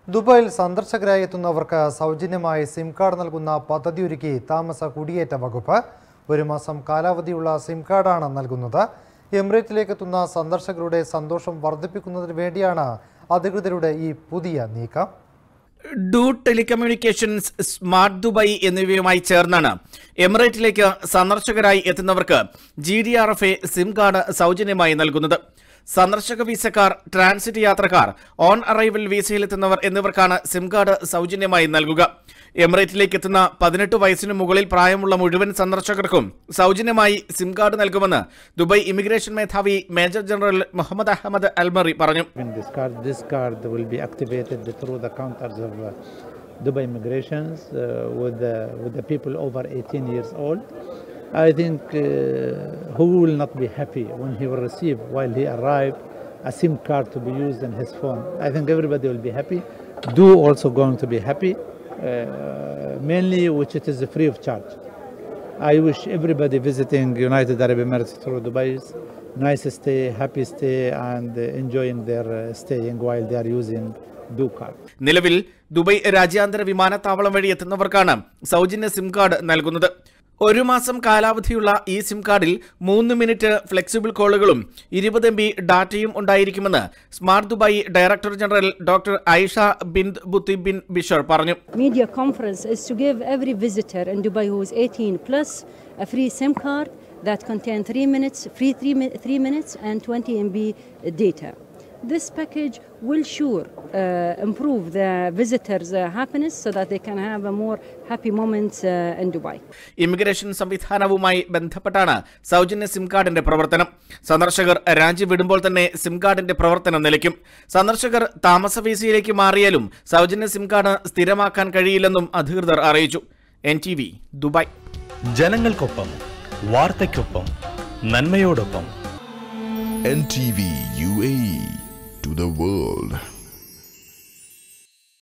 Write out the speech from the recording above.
ദുബായിൽ സന്ദർശകരായി എത്തുന്നവർക്ക് സൗജന്യമായി സിം കാർഡ് നൽകുന്ന പദ്ധതിയൊരുക്കി താമസ കുടിയേറ്റ വകുപ്പ് ഒരു മാസം കാലാവധിയുള്ള സിം കാർഡാണ് നൽകുന്നത് എമിറേറ്റിലേക്ക് എത്തുന്ന സന്ദർശകരുടെ സന്തോഷം വർദ്ധിപ്പിക്കുന്നതിന് വേണ്ടിയാണ് അധികൃതരുടെ ഈ പുതിയ നീക്കം ഡു ടെലികമ്മ്യൂണിക്കേഷൻസ് സ്മാർട്ട് ദുബായ് എന്നിവയുമായി ചേർന്നാണ് എമിറേറ്റിലേക്ക് സന്ദർശകരായി എത്തുന്നവർക്ക് G D R F A sim card സൗജന്യമായി നൽകുന്നത് സന്ദർശക വിസക്കാർ ട്രാൻസിറ്റ് യാത്രക്കാർ ഓൺ അറൈവൽ വിസയിലെത്തുന്നവർ എന്നിവർക്കാണ് സിം കാർഡ് സൗജന്യമായി നൽകുക എമിറേറ്റിലേക്ക് എത്തുന്ന പതിനെട്ട് വയസ്സിന് മുകളിൽ പ്രായമുള്ള മുഴുവൻ സന്ദർശകർക്കും സൗജന്യമായി സിം കാർഡ് നൽകുമെന്ന് ദുബായ് ഇമിഗ്രേഷൻ മേധാവി major general Mohammed Ahmed Al Marri പറഞ്ഞു In this card, this card will be activated through the counters of uh, Dubai Immigrations uh, with, the, with the people over 18 years old. I think uh, who will not be happy when he will receive while he arrived a SIM card to be used in his phone. I think everybody will be happy. Do also going to be happy, uh, mainly which it is free of charge. I wish everybody visiting United Arab Emirates through Dubai is nice stay, happy stay, and uh, enjoying their uh, staying while they are using Do card. നിലവിൽ Dubai രാജ്യാന്തര വിമാനത്താവളം വഴി എത്തുന്നവർക്കാണ് സൗജന്യ SIM card നൽകുന്നത് ഒരു മാസം കാലാവധിയുള്ള ഈ SIM കാർഡിൽ മൂന്ന് മിനിറ്റ് ഫ്ലെക്സിബിൾ കോളുകളും ഇരുപത് എം ബി ഡാറ്റയും ഉണ്ടായിരിക്കുമെന്ന് smart Dubai director general doctor Aisha bin Butti bin Bishr പറഞ്ഞു media conference is to give every visitor in Dubai who is 18 plus a free SIM card that contain three minutes, free three, mi- three minutes and 20 MB data. This package will sure uh, improve the visitors' uh, happiness so that they can have a more happy moments uh, in Dubai. Immigration സംവിധാനവുമായി ബന്ധപ്പെട്ടാണ് സൗജന്യ SIM കാർഡിന്റെ പ്രവർത്തനം സന്ദർശകർ രാജ്യം വിടുമ്പോൾ തന്നെ SIM കാർഡിന്റെ പ്രവർത്തനം നിലയ്ക്കും സന്ദർശകർ താമസ വീസയിലേക്ക് മാറിയാലും സൗജന്യ സിം കാർഡ് സ്ഥിരമാക്കാൻ കഴിയില്ലെന്നും അധികൃതർ അറിയിച്ചു എൻ ടി വി ദുബായ് ജനങ്ങൾക്കൊപ്പം വാർത്തയ്ക്കൊപ്പം നന്മയോടൊപ്പം NTV UAE to the world.